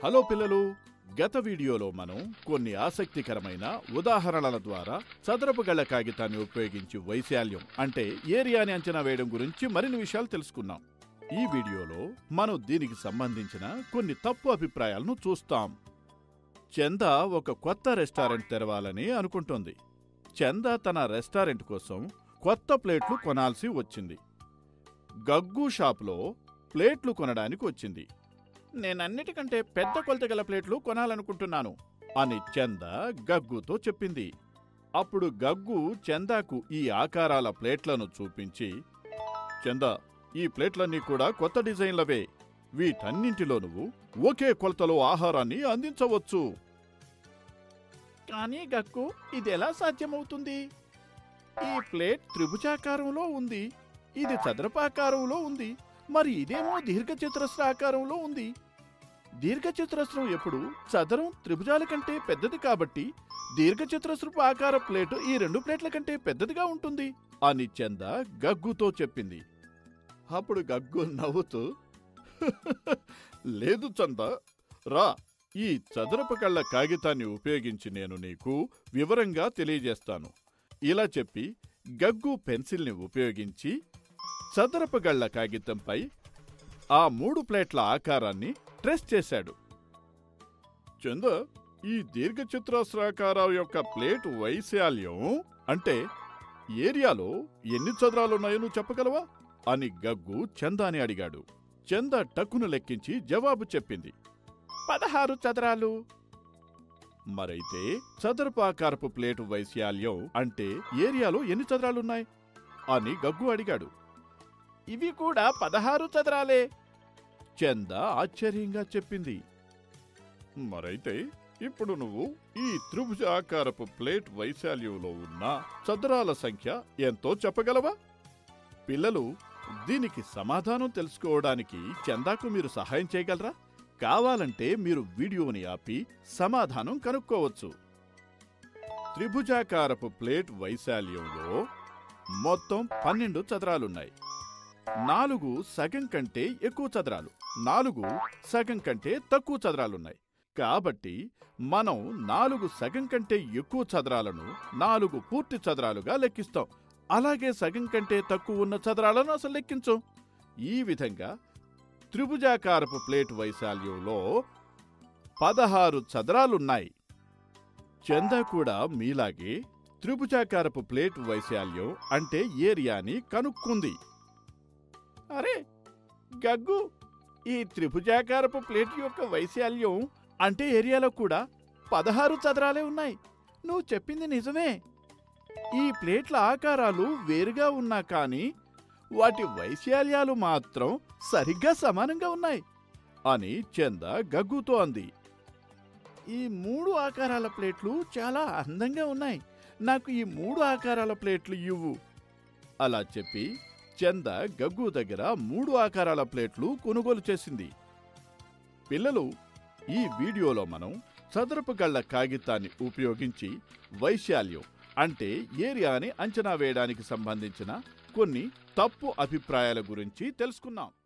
hello పిల్లలు గత వీడియోలో మనం కొన్ని ఆసక్తికరమైన ఉదాహరణల ద్వారా చదరపు గళ్ళ కాగితాన్ని ఉపయోగించి వైశాల్యం అంటే ఏరియాని అంచనా వేయడం గురించి మరిన్ని విషయాలు తెలుసుకున్నాం ఈ వీడియోలో మనం దీనికి సంబంధించిన కొన్ని తప్పు అభిప్రాయాలను చూస్తాం చంద ఒక కొత్త రెస్టారెంట్ తెరవాలని అనుకుంటోంది చంద తన రెస్టారెంట్ కోసం కొత్త ప్లేట్లు కొనాల్సి వచ్చింది గగ్గు షాప్లో ప్లేట్లు కొనడానికి వచ్చింది నేనన్నిటికంటే పెద్ద కొలత గల ప్లేట్లు కొనాలనుకుంటున్నాను అని చంద గగ్గుతో చెప్పింది అప్పుడు గగ్గు చందాకు ఈ ఆకారాల ప్లేట్లను చూపించి చంద ఈ ప్లేట్లన్నీ కూడా కొత్త డిజైన్లవే వీటన్నింటిలో నువ్వు ఒకే కొలతలో ఆహారాన్ని అందించవచ్చు కానీ గగ్గు ఇది ఎలా సాధ్యమవుతుంది ఈ ప్లేట్ త్రిభుజాకారంలో ఉంది ఇది చదరపాకారంలో ఉంది మరి ఇదేమో దీర్ఘచతురస్ర ఆకారంలో ఉంది దీర్ఘచతురస్రం ఎప్పుడు చదరం త్రిభుజాల కంటే పెద్దది కాబట్టి దీర్ఘచతురస్రపు ఆకార ప్లేటు ఈ రెండు ప్లేట్ల కంటే పెద్దదిగా ఉంటుంది అని చంద గగ్గుతో చెప్పింది అప్పుడు గగ్గు నవ్వుతూ లేదు చంద రా ఈ చదరపు కళ్ళ కాగితాన్ని ఉపయోగించి నేను నీకు వివరంగా తెలియజేస్తాను ఇలా చెప్పి గగ్గు పెన్సిల్ని ఉపయోగించి చదరపు గళ్ళ కాగితంపై ఆ మూడు ప్లేట్ల ఆకారాన్ని ట్రెస్ చేశాడు చంద ఈ దీర్ఘచతురస్రాకారం యొక్క ప్లేట్ వైశాల్యం అంటే ఏరియాలో ఎన్ని చదరాలున్నాయో నువ్వు చెప్పగలవా అని గగ్గు చందాని అడిగాడు చంద టక్కును లెక్కించి జవాబు చెప్పింది పదహారు చదరాలు మరైతే చదరపాకారపు ప్లేటు వైశాల్యం అంటే ఏరియాలో ఎన్ని చదరాలున్నాయి అని గగ్గు అడిగాడు ఇవి కూడా పదహారు చదరాలే చంద ఆశ్చర్యంగా చెప్పింది మరైతే ఇప్పుడు నువ్వు ఈ త్రిభుజాకారపు ప్లేట్ వైశాల్యంలో ఉన్న చదరాల సంఖ్య ఎంతో చెప్పగలవా పిల్లలు దీనికి సమాధానం తెలుసుకోవడానికి చందాకు మీరు సహాయం చేయగలరా కావాలంటే మీరు వీడియోని ఆపి సమాధానం కనుక్కోవచ్చు త్రిభుజాకారపు ప్లేట్ వైశాల్యంలో మొత్తం పన్నెండు చదరాలున్నాయి నాలుగు సగం కంటే ఎక్కువ చదరాలు నాలుగు సగం కంటే తక్కువ చదరాలున్నాయి కాబట్టి మనం నాలుగు సగం కంటే ఎక్కువ చదరాలను నాలుగు పూర్తి చదరాలుగా లెక్కిస్తాం అలాగే సగం కంటే తక్కువ ఉన్న చదరాలను అసలు లెక్కించం ఈ విధంగా త్రిభుజాకారపు ప్లేట్ వైశాల్యంలో పదహారు చదరాలున్నాయి చందా కూడా మీలాగే త్రిభుజాకారపు ప్లేట్ వైశాల్యం అంటే ఏరియాని కనుక్కుంది అరే గగ్గు ఈ త్రిభుజాకారపు ప్లేట్ యొక్క వైశాల్యం అంటే ఏరియాలో కూడా పదహారు చదరాలే ఉన్నాయి నువ్వు చెప్పింది నిజమే ఈ ప్లేట్ల ఆకారాలు వేరుగా ఉన్నా కానీ వాటి వైశాల్యాలు మాత్రం సరిగ్గా సమానంగా ఉన్నాయి అని చంద గగ్గుతో అంది ఈ మూడు ఆకారాల ప్లేట్లు చాలా అందంగా ఉన్నాయి నాకు ఈ మూడు ఆకారాల ప్లేట్లు ఇవ్వు అలా చెప్పి చంద గగ్గు దగ్గర మూడు ఆకారాల ప్లేట్లు కొనుగోలు చేసింది పిల్లలు ఈ వీడియోలో మనం చదరపు గళ్ళ కాగితాన్ని ఉపయోగించి వైశాల్యం అంటే ఏరియాని అంచనా వేయడానికి సంబంధించిన కొన్ని తప్పు అభిప్రాయాల గురించి తెలుసుకున్నాం